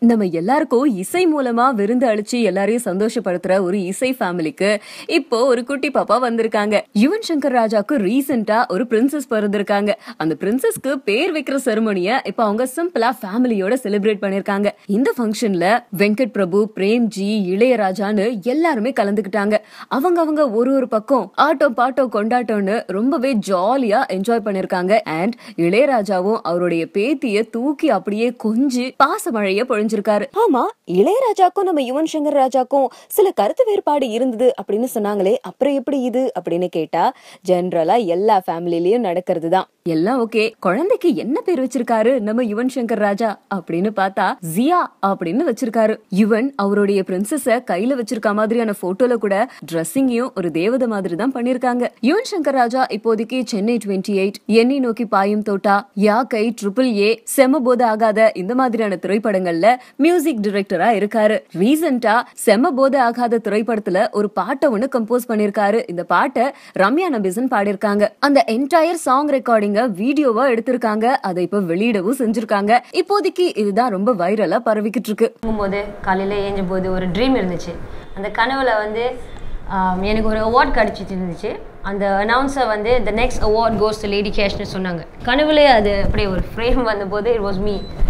நம்ம எல்லாருக்கும் இசை மூலமா விருந்து அழிச்சு எல்லாரையும் சந்தோஷப்படுத்துற ஒரு இசை ஃபேமிலிக்கு இப்போ ஒரு குட்டி பாப்பா வந்திருக்காங்க யுவன் சங்கர் ராஜாக்கு ரீசெண்டா ஒரு பிரின்சஸ் பிறந்திருக்காங்க அந்த பிரின்சஸ்க்கு பேர் வைக்கிற செரமனிய இப்ப அவங்க சிம்பிளா ஃபேமிலியோட செலிப்ரேட் பண்ணிருக்காங்க இந்த ஃபங்க்ஷன்ல வெங்கட் பிரபு பிரேம்ஜி இளையராஜான்னு எல்லாருமே கலந்துக்கிட்டாங்க அவங்க அவங்க ஒரு ஒரு பக்கம் ஆட்டம் பாட்டம் கொண்டாட்டம்னு ரொம்பவே ஜாலியா என்ஜாய் பண்ணிருக்காங்க அண்ட் இளையராஜாவும் அவருடைய பேத்திய தூக்கி அப்படியே கொஞ்சி பாசமழைய பொழிஞ்சிருக்காரு ஆமா இளையராஜாக்கும் நம்ம யுவன் சங்கர் ராஜாக்கும் சில கருத்து வேறுபாடு இருந்தது அப்படின்னு சொன்னாங்களே அப்புறம் எப்படி இது அப்படின்னு கேட்டா ஜென்ரலா எல்லா ஃபேமிலிலயும் நடக்கிறது தான் எல்லாம் ஓகே குழந்தைக்கு என்ன பேர் வச்சிருக்காரு நம்ம யுவன் சங்கர் ராஜா அப்படின்னு பார்த்தா ஜியா அப்படின்னு வச்சிருக்காரு யுவன் அவருடைய பிரின்சஸ கையில வச்சிருக்க மாதிரியான போட்டோல கூட ட்ரெஸ்ஸிங்கையும் ஒரு தேவதை மாதிரி தான் பண்ணிருக்காங்க யுவன் சங்கர் ராஜா இப்போதைக்கு சென்னை டுவெண்ட்டி எயிட் எண்ணி நோக்கி பாயும் தோட்டா யா கை ட்ரிபிள் ஏ செமபோத ஆகாத இந்த மாதிரியான திரைப்படங்கள்ல மியூசிக் டைரக்டரா இருக்காரு ரீசெண்டா செமபோத ஆகாத திரைப்படத்துல ஒரு பாட்டை ஒண்ணு கம்போஸ் பண்ணிருக்காரு இந்த பாட்டை ரம்யா நபிசன் பாடியிருக்காங்க அந்த என்டையர் சாங் ரெக்கார்டிங்க வீடியோவா எடுத்திருக்காங்க அதை இப்ப வெளியிடவும் செஞ்சிருக்காங்க இப்போதைக்கு இதுதான் ரொம்ப வைரலா பரவிக்கிட்டு இருக்கு தூங்கும்போது காலையில் ஏஞ்சும் போது ஒரு ட்ரீம் இருந்துச்சு அந்த கனவுல வந்து ஆம், எனக்கு ஒரு அவார்ட் கிடச்சிட்டு இருந்துச்சு அந்த அனௌன்ஸர் வந்து the next award goes to lady கேஷ்னு சொன்னாங்க கனவுலே அது அப்படியே ஒரு ஃப்ரேம் வந்தபோது இட் வாஸ் மீ